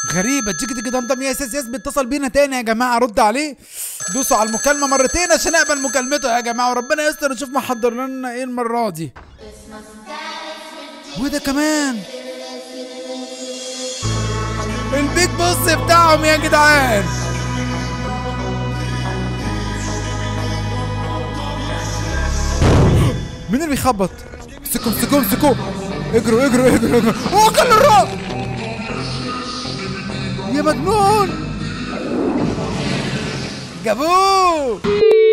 غريبة تيجي تيجي دمدم يا ياس ياس بيتصل بينا تاني يا جماعة رد عليه دوسوا على المكالمة مرتين عشان اقبل مكالمته يا جماعة وربنا يستر نشوف محضر لنا ايه المرة دي وده كمان البيج بوس بتاعهم يا جدعان مين اللي بيخبط؟ امسكوا امسكوا امسكوا اجروا اجروا اجروا اجروا اوه كل الرعب يا مجنون جابوه